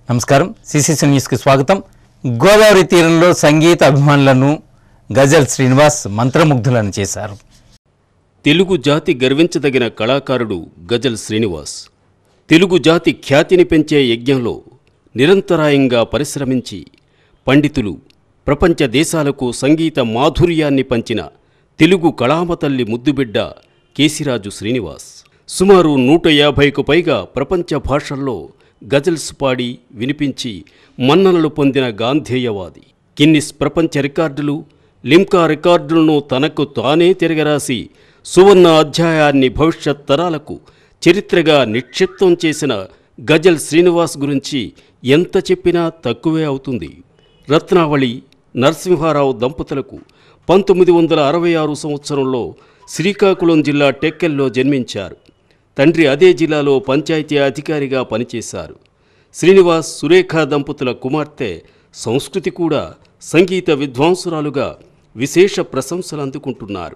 నమస్కారం సిసిసి న్యూస్కి స్వాగతం గోదావరి తీరంలో సంగీత అభిమానులను గజల్ శ్రీనివాస్ మంత్రముగ్ధులను చేశారు తెలుగు జాతి గర్వించదగిన కళాకారుడు గజల్ శ్రీనివాస్ తెలుగు జాతి ఖ్యాతిని పెంచే యజ్ఞంలో నిరంతరాయంగా పరిశ్రమించి పండితులు ప్రపంచ దేశాలకు సంగీత మాధుర్యాన్ని పంచిన తెలుగు కళామతల్లి ముద్దుబిడ్డ కేసిరాజు శ్రీనివాస్ సుమారు నూట యాభైకు పైగా ప్రపంచ భాషల్లో గజల్స్ పాడి వినిపించి మన్ననలు పొందిన గాంధేయవాది గిన్నిస్ ప్రపంచ రికార్డులు లిమ్కా రికార్డులను తనకు తానే తిరగరాసి సువర్ణ అధ్యాయాన్ని భవిష్యత్ తరాలకు చరిత్రగా నిక్షిప్తం చేసిన గజల్ శ్రీనివాస్ గురించి ఎంత చెప్పినా తక్కువే అవుతుంది రత్నావళి నరసింహారావు దంపతులకు పంతొమ్మిది వందల అరవై ఆరు సంవత్సరంలో శ్రీకాకుళం జిల్లా టెక్కెల్లో జన్మించారు తండ్రి అదే జిల్లాలో పంచాయతీ అధికారిగా పనిచేశారు శ్రీనివాస్ సురేఖ దంపతుల కుమార్తె సంస్కృతి కూడా సంగీత విద్వాంసురాలుగా విశేష ప్రశంసలు అందుకుంటున్నారు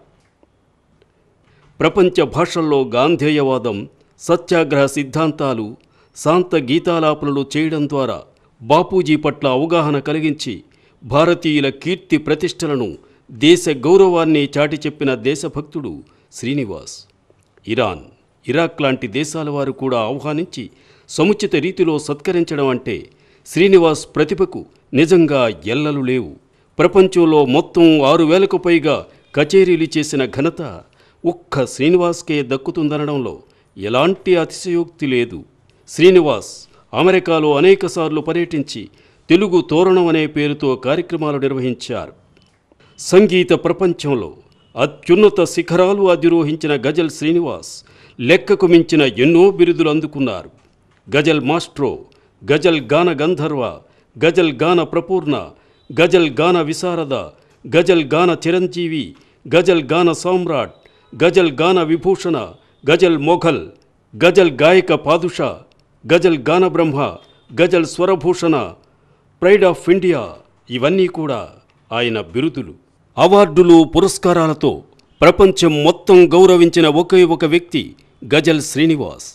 ప్రపంచ భాషల్లో గాంధేయవాదం సత్యాగ్రహ సిద్ధాంతాలు శాంత గీతాలాపనలు చేయడం ద్వారా బాపూజీ పట్ల అవగాహన కలిగించి భారతీయుల కీర్తి ప్రతిష్టలను దేశ గౌరవాన్ని చాటి చెప్పిన దేశభక్తుడు శ్రీనివాస్ ఇరాన్ ఇరాక్ లాంటి దేశాల వారు కూడా ఆహ్వానించి సముచిత రీతిలో సత్కరించడం అంటే శ్రీనివాస్ ప్రతిభకు నిజంగా ఎల్లలు లేవు ప్రపంచంలో మొత్తం ఆరు వేలకు పైగా కచేరీలు చేసిన ఘనత ఒక్క శ్రీనివాస్కే దక్కుతుందనడంలో ఎలాంటి అతిశయోక్తి లేదు శ్రీనివాస్ అమెరికాలో అనేకసార్లు పర్యటించి తెలుగు తోరణం అనే పేరుతో కార్యక్రమాలు నిర్వహించారు సంగీత ప్రపంచంలో అత్యున్నత శిఖరాలు అధిరోహించిన గజల్ శ్రీనివాస్ లెక్కకు మించిన ఎన్నో బిరుదులు అందుకున్నారు గజల్ మాస్ట్రో గజల్ గాన గంధర్వ గజల్ గాన ప్రపూర్ణ గజల్ గాన విశారద గజల్ గాన చిరంజీవి గజల్ గాన సామ్రాట్ గజల్ గాన విభూషణ గజల్ మొఘల్ గజల్ గాయక పాదుషా గజల్ గాన బ్రహ్మ గజల్ స్వరభూషణ ప్రైడ్ ఆఫ్ ఇండియా ఇవన్నీ కూడా ఆయన బిరుదులు అవార్డులు పురస్కారాలతో ప్రపంచం మొత్తం గౌరవించిన ఒకే ఒక వ్యక్తి Ghazal Srinivas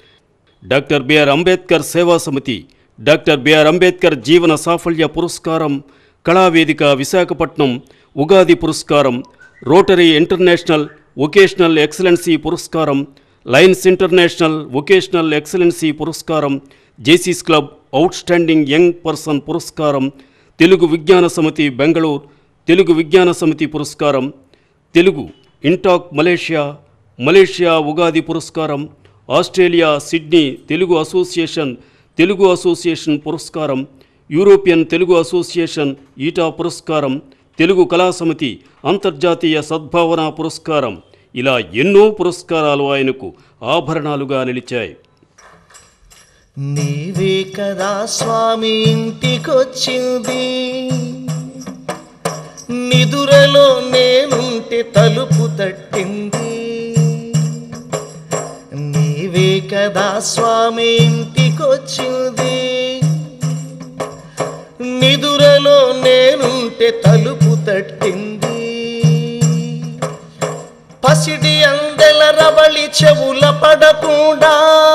doctor BR Ambedkar Seva Samiti doctor BR Ambedkar జీవన సాఫల్య పురస్కారం కళావేదిక విశాఖపట్నం ఉగాది పురస్కారం రోటరీ ఇంటర్నేషనల్ వొకేషనల్ ఎక్సలెన్సీ పురస్కారం లయన్స్ ఇంటర్నేషనల్ వొకేషనల్ ఎక్సలెన్సీ పురస్కారం Jaycees club outstanding young person పురస్కారం తెలుగు విజ్ఞాన సమితి బెంగళూరు తెలుగు విజ్ఞాన సమితి పురస్కారం తెలుగు ఇంటాక్ మలేషియా మలేషియా ఉగాది పురస్కారం Australia Sydney Telugu association Telugu association పురస్కారం యూరోపియన్ తెలుగు అసోసియేషన్ ఈటా పురస్కారం తెలుగు కళా సమితి అంతర్జాతీయ సద్భావన పురస్కారం ఇలా ఎన్నో పురస్కారాలు ఆయనకు ఆభరణాలుగా నిలిచాయి నీవే కదా స్వామి ఇంటికొచ్చింది నిదురలో నేనుంటే తలుపు తట్టింది నీవే కదా స్వామి ఇంటికొచ్చింది నిదురలో నేనుంటే తలుపు తట్టింది పసిడి అందెల రవళి చెవుల పడకుండా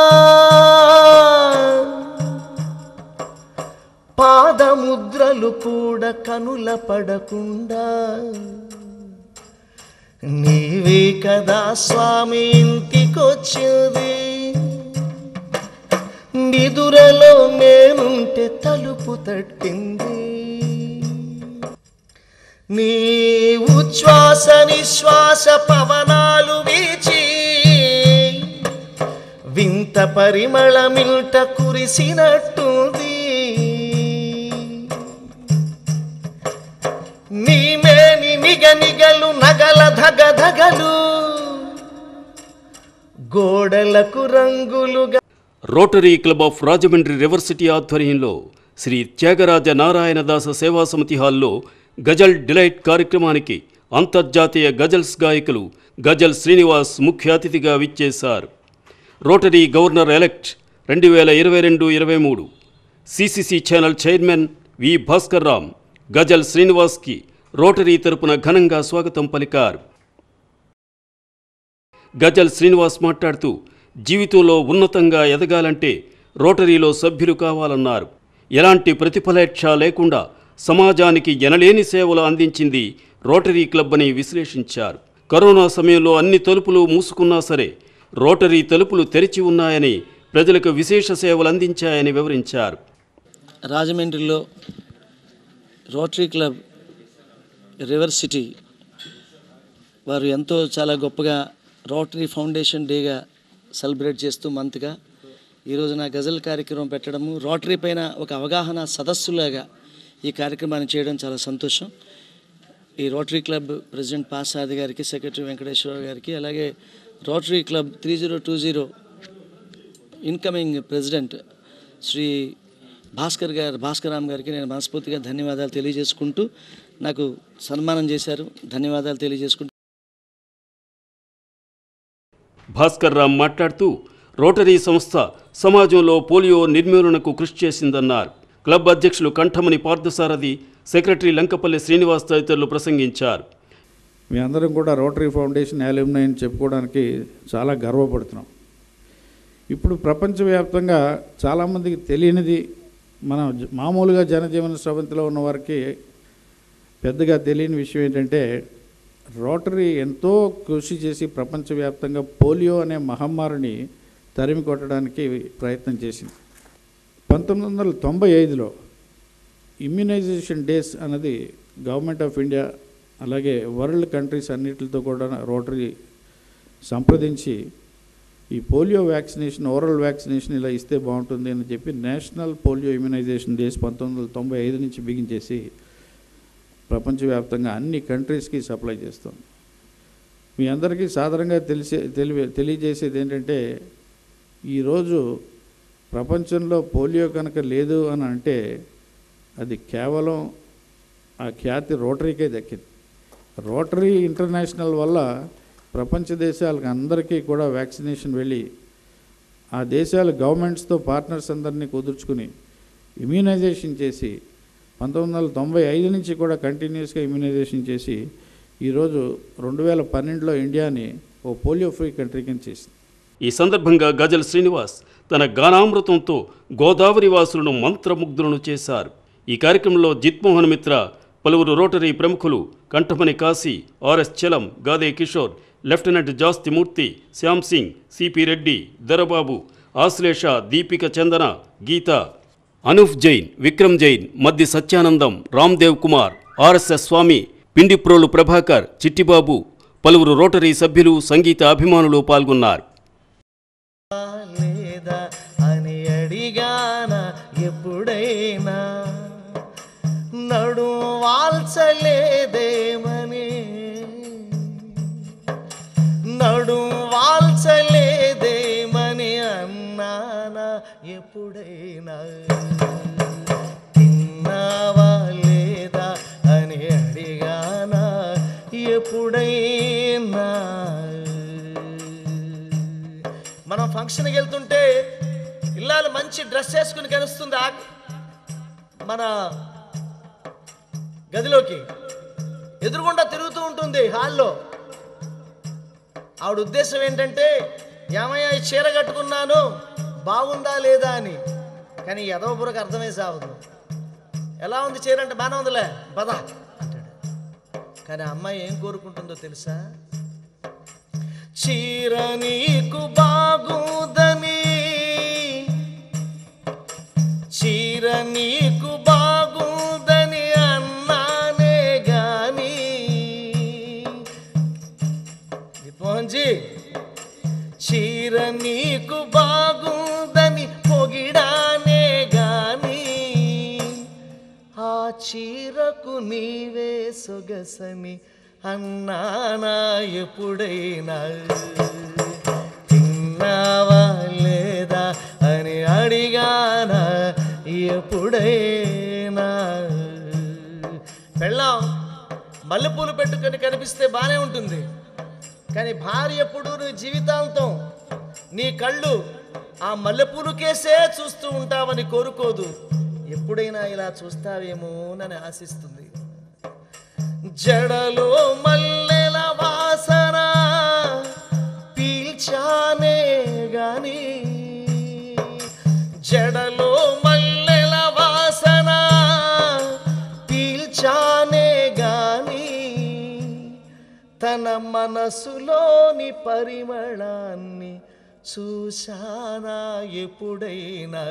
పాదముద్రలు కూడా కనుల పడకుండా నీవే కదా స్వామి ఇంటికొచ్చింది నిదురలో నేనుంటే తలుపు తట్టింది నీ ఉచ్ఛ్వాస నిశ్వాస పవనాలు వీచి వింత పరిమళమిల్ట కురిసినట్టుంది నీ మేని నిగ నిగలు నగల ధగ ధగలు గోడలకు రంగులుగా Rotary club of Rajahmundry Riversity ఆధ్వర్యంలో శ్రీ త్యాగరాజ నారాయణదాస సేవా సమితి హాల్లో గజల్ డిలైట్ కార్యక్రమానికి అంతర్జాతీయ గజల్స్ గాయకులు గజల్ శ్రీనివాస్ ముఖ్య అతిథిగా విచ్చేశారు రోటరీ గవర్నర్ ఎలెక్ట్ రెండు వేల ఇరవై రెండు ఇరవై మూడు CCC channel chairman V Bhaskar Ram Ghazal శ్రీనివాస్కి రోటరీ తరపున ఘనంగా స్వాగతం పలికారు గజల్ శ్రీనివాస్ మాట్లాడుతూ జీవితంలో ఉన్నతంగా ఎదగాలంటే రోటరీలో సభ్యులు కావాలన్నారు ఎలాంటి ప్రతిఫలేచ్ఛ లేకుండా సమాజానికి ఎనలేని సేవలు అందించింది రోటరీ క్లబ్ అని విశ్లేషించారు కరోనా సమయంలో అన్ని తలుపులు మూసుకున్నా సరే రోటరీ తలుపులు తెరిచి ఉన్నాయని ప్రజలకు విశేష సేవలు అందించాయని వివరించారు రాజమండ్రిలో రోటరీ క్లబ్ రివర్ సిటీ వారు ఎంతో చాలా గొప్పగా రోటరీ ఫౌండేషన్ డేగా సెలబ్రేట్ చేస్తూ మంత్గా ఈరోజు నా గజల్ కార్యక్రమం పెట్టడము రోటరీ పైన ఒక అవగాహన సదస్సులాగా ఈ కార్యక్రమాన్ని చేయడం చాలా సంతోషం ఈ రోటరీ క్లబ్ ప్రెసిడెంట్ పాసాది గారికి సెక్రటరీ వెంకటేశ్వర గారికి అలాగే Rotary club three zero two zero incoming president Shri Bhaskar గారు భాస్కర్ గారికి నేను మనస్ఫూర్తిగా ధన్యవాదాలు తెలియజేసుకుంటూ నాకు సన్మానం చేశారు ధన్యవాదాలు తెలియజేసుకుంటూ భాస్కర్ రామ్ మాట్లాడుతూ రోటరీ సంస్థ సమాజంలో పోలియో నిర్మూలనకు కృషి చేసిందన్నారు క్లబ్ అధ్యక్షులు కంఠమణి పార్థసారథి సెక్రటరీ లంకపల్లి శ్రీనివాస్ తదితరులు ప్రసంగించారు మీ అందరం కూడా రోటరీ ఫౌండేషన్ అల్యూమినై అని చెప్పుకోవడానికి చాలా గర్వపడుతున్నాం ఇప్పుడు ప్రపంచవ్యాప్తంగా చాలామందికి తెలియనిది మన జ- మామూలుగా జనజీవన స్రవంతిలో ఉన్న వారికి పెద్దగా తెలియని విషయం ఏంటంటే రోటరీ ఎంతో కృషి చేసి ప్రపంచవ్యాప్తంగా పోలియో అనే మహమ్మారిని తరిమి కొట్టడానికి ప్రయత్నం చేసింది పంతొమ్మిది వందల తొంభై ఐదులో ఇమ్యునైజేషన్ డేస్ అన్నది గవర్నమెంట్ ఆఫ్ ఇండియా అలాగే వరల్డ్ కంట్రీస్ అన్నిటితో కూడా రోటరీ సంప్రదించి ఈ పోలియో వ్యాక్సినేషన్ ఓరల్ వ్యాక్సినేషన్ ఇలా ఇస్తే బాగుంటుంది అని చెప్పి నేషనల్ పోలియో ఇమ్యునైజేషన్ డేస్ పంతొమ్మిది వందల తొంభై ఐదు నుంచి బిగించేసి ప్రపంచవ్యాప్తంగా అన్ని కంట్రీస్కి సప్లై చేస్తాం మీ అందరికీ సాధారణంగా తెలిసే తెలివి తెలియజేసేది ఏంటంటే ఈరోజు ప్రపంచంలో పోలియో కనుక లేదు అని అంటే అది కేవలం ఆ ఖ్యాతి రోటరీకే దక్కింది రోటరీ ఇంటర్నేషనల్ వల్ల ప్రపంచ దేశాలకు అందరికీ కూడా వ్యాక్సినేషన్ వెళ్ళి ఆ దేశాల గవర్నమెంట్స్తో పార్ట్నర్స్ అందరినీ కుదుర్చుకుని ఇమ్యూనైజేషన్ చేసి పంతొమ్మిది వందల తొంభై ఐదు నుంచి కూడా కంటిన్యూస్గా ఇమ్యూనైజేషన్ చేసి ఈరోజు రెండు వేల పన్నెండులో ఇండియాని ఓ పోలియో ఫ్రీ కంట్రీ కింద చేసింది ఈ సందర్భంగా గజల్ శ్రీనివాస్ తన గానామృతంతో గోదావరి వాసులను మంత్రముగ్ధులను చేశారు ఈ కార్యక్రమంలో జిత్మోహన్ మిత్ర పలువురు రోటరీ ప్రముఖులు Kanthamani Kasi RS Chalam Gade Kishore lieutenant Jastimurthy Shyam Singh CP Reddy Dorababu Ashlesha Deepika Chandana Geetha Anoop Jain Vikram Jain Maddi Satyanandam Ramdev Kumar RSS Swamy Pindiprolu Prabhakar Chittibabu పలువురు రోటరీ సభ్యులు సంగీత అభిమానులు పాల్గొన్నారు లేదా అని అడిగాన ఎప్పుడైనా నడు వాల్చలేదేమని నడు వాల్చలేదేమని అన్నానా ఎప్పుడైనా తిన్నావా లేదా అని అడిగానా ఎప్పుడైనా మనం ఫంక్షన్కి వెళ్తుంటే ఇల్లాలు మంచి డ్రెస్ వేసుకుని కలుస్తుంది ఆ మన గదిలోకి ఎదురుగుండా తిరుగుతూ ఉంటుంది హాల్లో ఆవిడ ఉద్దేశం ఏంటంటే ఏమయ్యా ఈ చీర కట్టుకున్నాను బాగుందా లేదా అని కానీ యదవపురకు అర్థమే సావదు ఎలా ఉంది చీర అంటే బాగానే ఉందిలే పద అంటాడు కానీ ఆ అమ్మాయి ఏం కోరుకుంటుందో తెలుసా చీర నీకు బాగుందని చీర నీకు బాగుందని అన్నానే గాని మోహన్జీ చీర నీకు బాగుందని పొగిడానే గాని ఆ చీరకు నీవే సొగసని అన్నానా ఎప్పుడైనా తిన్నావా లేదా అని అడిగానా ఎప్పుడైనా పెళ్ళాం మల్లెపూలు పెట్టుకొని కనిపిస్తే బాగానే ఉంటుంది కానీ భార్య ఎప్పుడు నీ జీవితాంతం నీ కళ్ళు ఆ మల్లెపూలుకేసే చూస్తూ ఉంటావని కోరుకోదు ఎప్పుడైనా ఇలా చూస్తావేమోనని ఆశిస్తుంది జడలో మల్లెల వాసన పీల్చానే గాని జడలో మల్లెల వాసన తన మనసులోని పరిమళాన్ని చూశానా ఎప్పుడైనా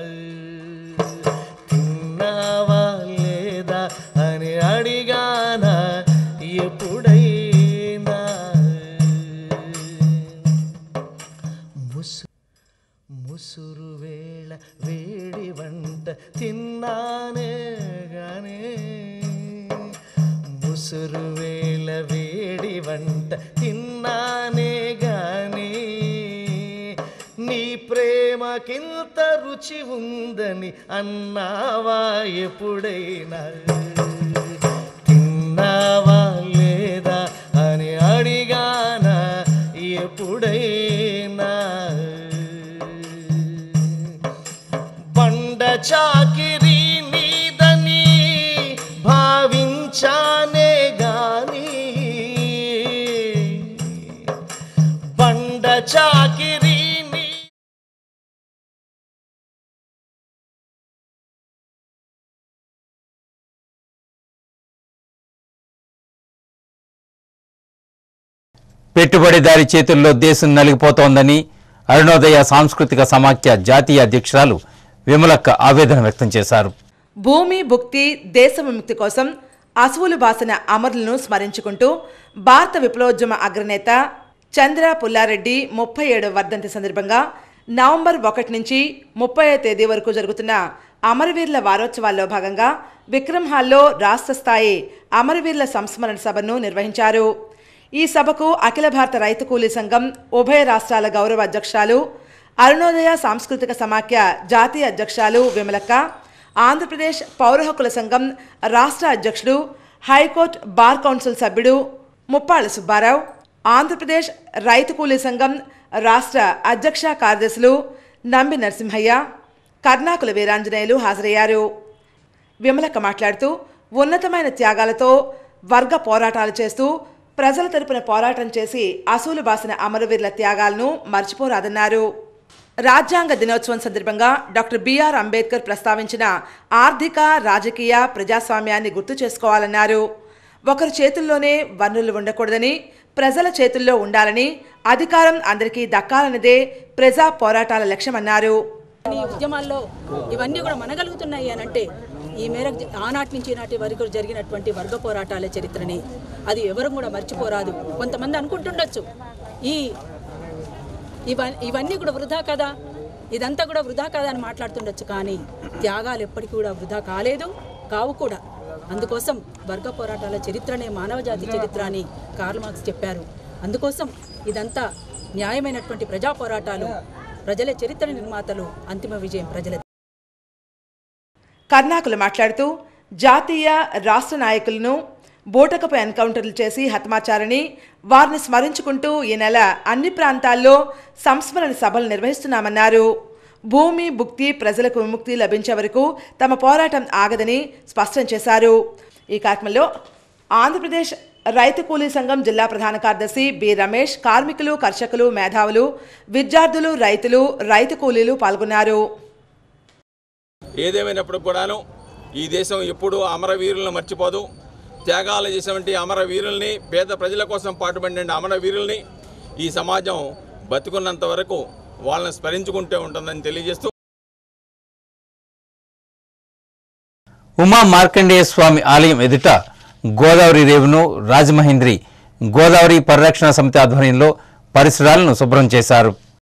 తిన్నావా లేదా అని అడిగానా ఎప్పుడైనా ముసు ముసురు వేళ వేడి వంట తిన్నానే గానే ముసురు వేళ వేడి వంట తిన్నానే గాని నీ ప్రేమకింత రుచి ఉందని అన్నావా ఎప్పుడైనా తిన్నావా లేదా అని అడిగానా ఎప్పుడైనా బండ చాకిరి నీదని భావించానే గాని బండ చాకిరి నీ పెట్టుబడిదారి చేతుల్లో దేశం నలిగిపోతోందని అరుణోదయ సాంస్కృతిక సమాఖ్య జాతీయ అధ్యక్షురాలు విమలక్క ఆవేదన వ్యక్తం చేశారు భూమి భుక్తి దేశ విముక్తి కోసం అసువులు బాసిన అమరులను స్మరించుకుంటూ భారత విప్లవోద్యమ అగ్రనేత చంద్ర పుల్లారెడ్డి ముప్పై ఏడవ వర్ధంతి సందర్భంగా నవంబర్ ఒకటి నుంచి ముప్పై తేదీ వరకు జరుగుతున్న అమరవీరుల వారోత్సవాల్లో భాగంగా విక్రమ్ హాల్లో రాష్ట్ర స్థాయి అమరవీరుల సంస్మరణ సభను నిర్వహించారు ఈ సభకు అఖిల భారత రైతు కూలీ సంఘం ఉభయ రాష్ట్రాల గౌరవ అధ్యక్షురాలు అరుణోదయ సాంస్కృతిక సమాఖ్య జాతీయ అధ్యక్షురాలు విమలక్క ఆంధ్రప్రదేశ్ పౌర హక్కుల సంఘం రాష్ట్ర అధ్యక్షుడు హైకోర్టు బార్ కౌన్సిల్ సభ్యుడు ముప్పాళ్ళ సుబ్బారావు ఆంధ్రప్రదేశ్ రైతు కూలీ సంఘం రాష్ట్ర అధ్యక్ష కార్యదర్శులు నంబి నరసింహయ్య కర్ణాకుల వీరాంజనేయులు హాజరయ్యారు విమలక్క మాట్లాడుతూ ఉన్నతమైన త్యాగాలతో వర్గ పోరాటాలు చేస్తూ ప్రజల తరపున పోరాటం చేసి అసూలు బాసిన అమరవీరుల త్యాగాలను మర్చిపోరాదన్నారు రాజ్యాంగ దినోత్సవం సందర్భంగా డాక్టర్ బిఆర్ అంబేద్కర్ ప్రస్తావించిన ఆర్థిక రాజకీయ ప్రజాస్వామ్యాన్ని గుర్తు చేసుకోవాలన్నారు ఒకరి చేతుల్లోనే వనరులు ఉండకూడదని ప్రజల చేతుల్లో ఉండాలని అధికారం అందరికీ దక్కాలన్నదే ప్రజా పోరాటాల లక్ష్యమన్నారు ఈ ఉద్యమాల్లో ఇవన్నీ కూడా మనగలుగుతున్నాయి అని అంటే ఈ మేరకు జ- ఆనాటి నుంచి ఈనాటి వరకు జరిగినటువంటి వర్గ పోరాటాల చరిత్రని అది ఎవరు కూడా మర్చిపోరాదు కొంతమంది అనుకుంటుండొచ్చు ఈ ఇవ- ఇవన్నీ కూడా వృధా కదా ఇదంతా కూడా వృధా కదా అని మాట్లాడుతుండొచ్చు కానీ త్యాగాలు ఎప్పటికీ కూడా వృధా కాలేదు కావు కూడా అందుకోసం వర్గ పోరాటాల చరిత్రనే మానవజాతి చరిత్ర అని కార్ల్ మార్క్స్ చెప్పారు అందుకోసం ఇదంతా న్యాయమైనటువంటి ప్రజా పోరాటాలు ప్రజల చరిత్ర నిర్మాతలు అంతిమ విజయం ప్రజల కర్ణాకులు మాట్లాడుతూ జాతీయ రాష్ట్ర నాయకులను బూటకపు ఎన్కౌంటర్లు చేసి హతమార్చారని వారిని స్మరించుకుంటూ ఈ నెల అన్ని ప్రాంతాల్లో సంస్మరణ సభలు నిర్వహిస్తున్నామన్నారు భూమి భుక్తి ప్రజలకు విముక్తి లభించే వరకు తమ పోరాటం ఆగదని స్పష్టం చేశారు ఈ కార్యక్రమంలో ఆంధ్రప్రదేశ్ రైతు కూలీ సంఘం జిల్లా ప్రధాన కార్యదర్శి బి రమేష్ కార్మికులు కర్షకులు మేధావులు విద్యార్థులు రైతులు రైతు కూలీలు పాల్గొన్నారు ఏదేమైనప్పుడు కూడాను ఈ దేశం ఎప్పుడూ అమరవీరులను మర్చిపోదు త్యాగాలు చేసినటువంటి అమరవీరుల్ని పేద ప్రజల కోసం పాటుపడిన అమరవీరుల్ని ఈ సమాజం బతుకున్నంత వరకు వాళ్ళని స్మరించుకుంటూ ఉంటుందని తెలియజేస్తూ ఉమా మార్కండేయ స్వామి ఆలయం ఎదుట గోదావరి రేవును రాజమహేంద్రి గోదావరి పరిరక్షణ సమితి ఆధ్వర్యంలో పరిసరాలను శుభ్రం చేశారు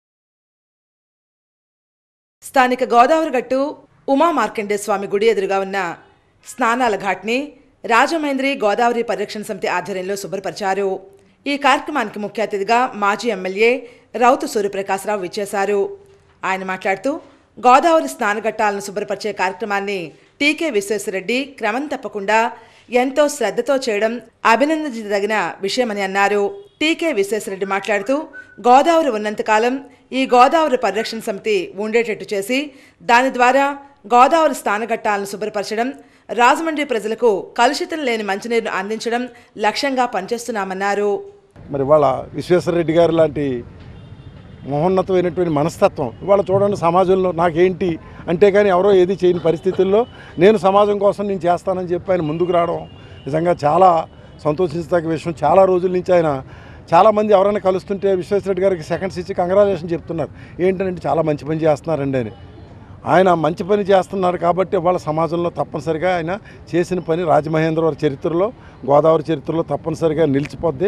స్థానిక గోదావరి గట్టు ఉమా మార్కండే స్వామి గుడి ఎదురుగా ఉన్న స్నానాల ఘాట్ని రాజమహేంద్రి గోదావరి పరిరక్షణ సమితి ఆధ్వర్యంలో శుభ్రపరిచారు ఈ కార్యక్రమానికి ముఖ్య అతిథిగా మాజీ ఎమ్మెల్యే రౌతు సూర్యప్రకాశ్రావు విచ్చేశారు ఆయన మాట్లాడుతూ గోదావరి స్నానఘట్టాలను శుభ్రపరిచే కార్యక్రమాన్ని టీకే విశ్వేశ్వరరెడ్డి క్రమం తప్పకుండా ఎంతో శ్రద్ధతో చేయడం అభినందించదగిన విషయమని అన్నారు టీకే విశ్వేశ్వరరెడ్డి మాట్లాడుతూ గోదావరి ఉన్నంతకాలం ఈ గోదావరి పరిరక్షణ సమితి ఉండేటట్టు చేసి దాని ద్వారా గోదావరి స్నానఘట్టాలను శుభ్రపరచడం రాజమండ్రి ప్రజలకు కలుషితం లేని మంచినీరును అందించడం లక్ష్యంగా పనిచేస్తున్నామన్నారు మరి వాళ్ళ విశ్వేశ్వరరెడ్డి గారు లాంటి మహోన్నతమైనటువంటి మనస్తత్వం ఇవాళ చూడండి సమాజంలో నాకేంటి అంటే కానీ ఎవరో ఏది చేయని పరిస్థితుల్లో నేను సమాజం కోసం నేను చేస్తానని చెప్పి ఆయన ముందుకు రావడం నిజంగా చాలా సంతోషించదగ్గ విషయం చాలా రోజుల నుంచి ఆయన చాలామంది ఎవరైనా కలుస్తుంటే విశ్వేశ్వరరెడ్డి గారికి సెకండ్స్ ఇచ్చి కంగ్రాచులేషన్ చెప్తున్నారు ఏంటంటే చాలా మంచి పని చేస్తున్నారండి అని ఆయన మంచి పని చేస్తున్నారు కాబట్టి వాళ్ళ సమాజంలో తప్పనిసరిగా ఆయన చేసిన పని రాజమహేంద్రవరం చరిత్రలో గోదావరి చరిత్రలో తప్పనిసరిగా నిలిచిపోద్ది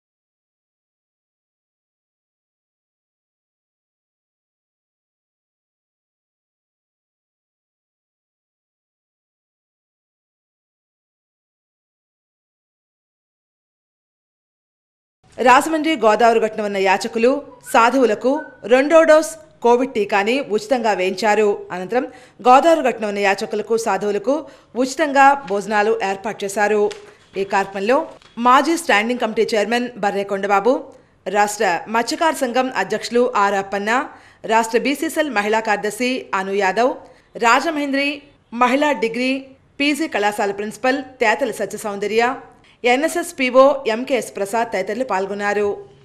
రాజమండ్రి గోదావరి గట్టున ఉన్న యాచకులు సాధువులకు రెండో డోస్ కోవిడ్ టీకాని ఉచితంగా వేయించారు అనంతరం గోదావరి గట్టున ఉన్న యాచకులకు సాధువులకు ఉచితంగా భోజనాలు ఏర్పాటు చేశారు ఈ కార్యక్రమంలో మాజీ స్టాండింగ్ కమిటీ చైర్మన్ బర్రే కొండబాబు రాష్ట్ర మత్స్యకార సంఘం అధ్యక్షులు ఆర్ అప్పన్న రాష్ట్ర బీసీసీఎల్ మహిళా కార్యదర్శి అను యాదవ్ రాజమహేంద్రి మహిళా డిగ్రీ పీజీ కళాశాల principal Tetala Satya Soundarya NSS PO MKS Prasad తదితరులు పాల్గొన్నారు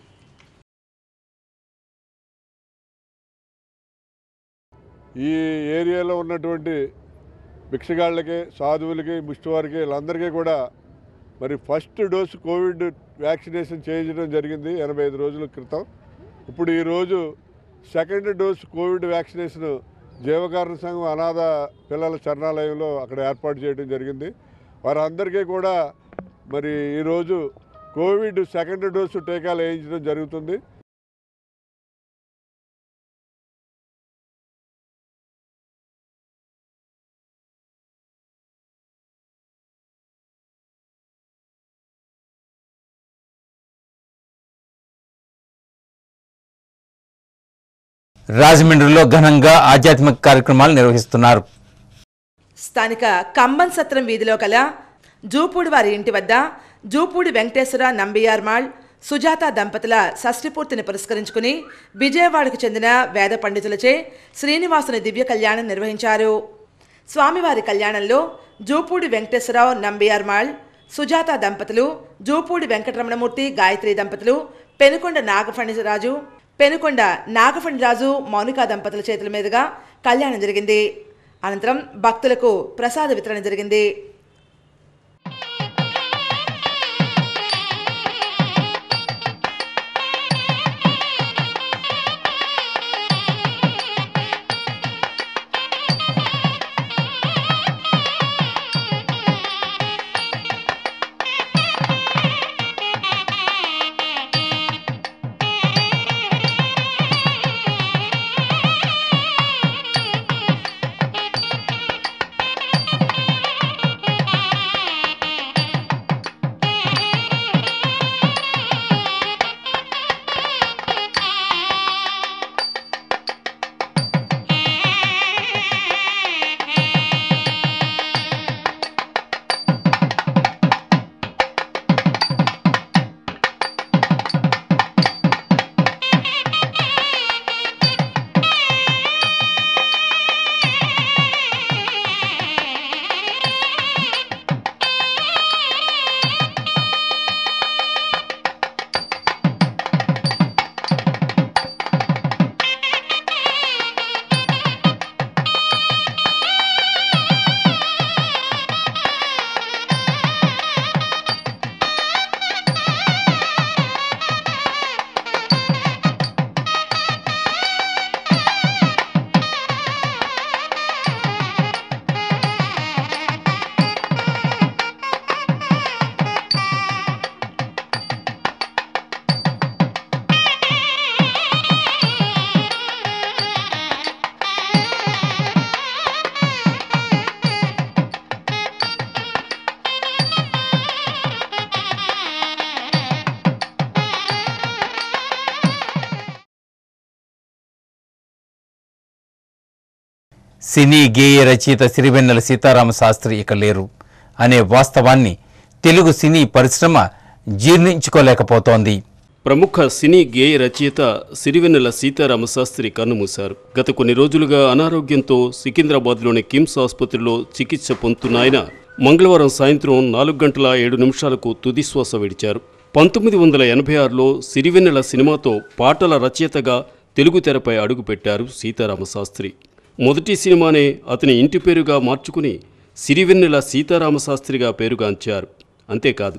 ఈ ఏరియాలో ఉన్నటువంటి భిక్షగాళ్ళకి సాధువులకి ముష్టివారికి వీళ్ళందరికీ కూడా మరి ఫస్ట్ డోసు కోవిడ్ వ్యాక్సినేషన్ చేయించడం జరిగింది ఎనభై ఐదు రోజుల క్రితం ఇప్పుడు ఈరోజు సెకండ్ డోస్ కోవిడ్ వ్యాక్సినేషన్ జీవకారణ సంఘం అనాథ పిల్లల శరణాలయంలో అక్కడ ఏర్పాటు చేయడం జరిగింది వారందరికీ కూడా మరి ఈరోజు కోవిడ్ సెకండ్ డోసు టీకాలు వేయించడం జరుగుతుంది రాజమండ్రిలో ఘనంగా ఆధ్యాత్మిక కార్యక్రమాలు నిర్వహిస్తున్నారు స్థానిక కంబన్ సత్రం వీధిలో కల జూపూడి వారి ఇంటి వద్ద జూపూడి వెంకటేశ్వర నంబియార్మాళ్ సుజాత దంపతుల షష్ఠిపూర్తిని పురస్కరించుకుని విజయవాడకు చెందిన వేద పండితులచే శ్రీనివాసుని దివ్య కళ్యాణం నిర్వహించారు స్వామివారి కళ్యాణంలో జూపూడి వెంకటేశ్వరరావు నంబియార్మాళ్ సుజాత దంపతులు జూపూడి వెంకటరమణమూర్తి గాయత్రి దంపతులు పెనుకొండ నాగఫణిరాజు పెనుకొండ నాగఫణిరాజు మౌనికా దంపతుల చేతుల మీదుగా కళ్యాణం జరిగింది అనంతరం భక్తులకు ప్రసాద వితరణ జరిగింది సినీ గేయ రచయిత సిరివెన్నెల సీతారామ శాస్త్రి ఇక లేరు అనే వాస్తవాన్ని తెలుగు సినీ పరిశ్రమ జీర్ణించుకోలేకపోతోంది ప్రముఖ సినీ గేయ రచయిత సిరివెన్నెల సీతారామ శాస్త్రి కన్నుమూశారు గత కొన్ని రోజులుగా అనారోగ్యంతో సికింద్రాబాద్లోని కిమ్స్ ఆసుపత్రిలో చికిత్స పొందుతున్న ఆయన మంగళవారం సాయంత్రం నాలుగు గంటల ఏడు నిమిషాలకు తుదిశ్వాస విడిచారు పంతొమ్మిది వందల ఎనభై ఆరులో సిరివెన్నెల సినిమాతో పాటల రచయితగా తెలుగు తెరపై అడుగుపెట్టారు సీతారామ శాస్త్రి మొదటి సినిమానే అతని ఇంటి పేరుగా మార్చుకుని సిరివెన్నెల సీతారామ శాస్త్రిగా పేరుగాంచారు అంతేకాదు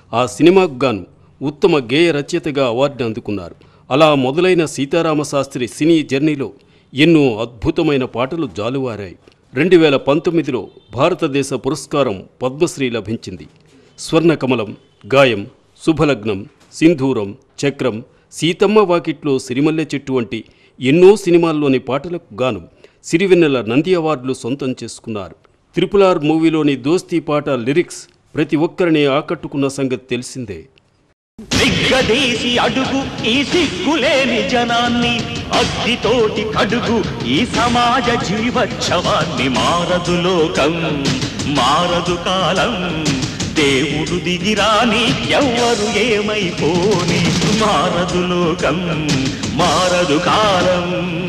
ఆ సినిమాకు గాను ఉత్తమ గేయ రచయితగా అవార్డుని అందుకున్నారు అలా మొదలైన సీతారామశాస్త్రి సినీ జర్నీలో ఎన్నో అద్భుతమైన పాటలు జాలువారాయి రెండు వేల పంతొమ్మిదిలో భారతదేశ పురస్కారం పద్మశ్రీ లభించింది స్వర్ణకమలం గాయం శుభలగ్నం సింధూరం చక్రం సీతమ్మ వాకిట్లో సిరిమల్లె చెట్టు వంటి ఎన్నో సినిమాల్లోని పాటలకు గాను సిరివెన్నెల నంది అవార్డులు సొంతం చేసుకున్నారు త్రిపుల్ ఆర్ మూవీలోని దోస్తీ పాట లిరిక్స్ ప్రతి ఒక్కరిని ఆకట్టుకున్న సంగతి తెలిసిందే నిగ్గదీసి అడుగు ఈ సిగ్గులేని జనాన్ని అగ్నితోటి కడుగు ఈ సమాజ జీవోత్సవాన్ని మారదు లోకం మారదు కాలం దేవుడు దిగిరాని ఎవ్వరు ఏమైపోని మారదు లోకం మారదు కాలం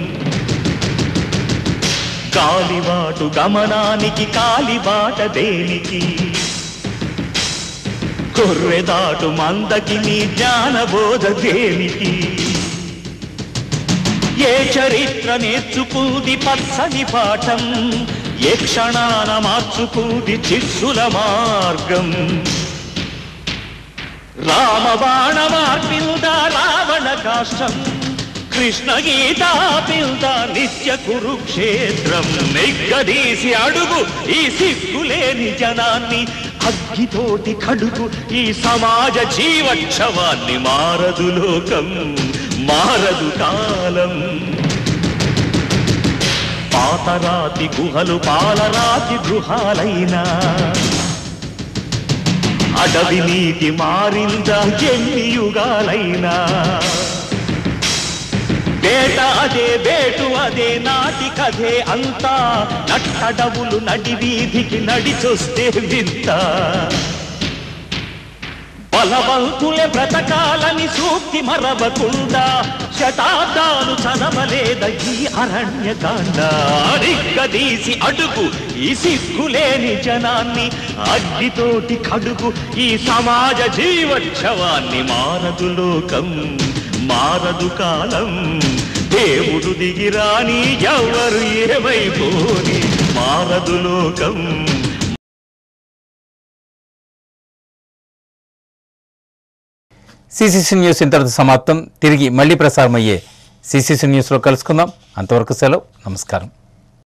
కాలిబాటు గమనానికి కాలిబాట దేనికి కొర్రెదాటు మందకి నీ జ్ఞానబోధ దేనికి ఏ చరిత్ర నేర్చుకుంది పచ్చని పాఠం ఏ క్షణాన మార్చుకుంది చిస్సుల మార్గం రామబాణ మార్పిల్ద రావణ కాష్టం కృష్ణ గీతా పిల్ద నిత్య కురుక్షేత్రం నిగ్గదీసి అడుగు ఈ సిగ్గులేని జనాన్ని అగ్గితోటి కడుగు ఈ సమాజ జీవక్షవాన్ని మారదు లోకం మారదు కాలం పాతరాతి గుహలు పాలరాతి గృహాలైనా అడవి నీటి మారిందా ఎన్ని యుగాలైనా వేట అదే వేటు అదే నాటి కథే అంతా నట్టడవులు నడి వీధికి నడిచొస్తే వింత బలవంతులే బ్రతకాలని సూక్తి మరవకుండా శతాబ్దాలు చదవలేద ఈ అరణ్యకాండ అడిగ్గదీసి అడుగు ఈ సిగ్గులేని జనాన్ని అగ్నితోటి కడుగు ఈ సమాజ జీవోత్సవాన్ని మారదు లోకం మారదు కాలం దేవుడు దిగిరాని ఎవరు ఏమైపోని మారదు లోకం సిసిసి న్యూస్ ఇంతటితో సమాప్తం తిరిగి మళ్ళీ ప్రసారం అయ్యే సిసిసి న్యూస్లో కలుసుకుందాం అంతవరకు సెలవు నమస్కారం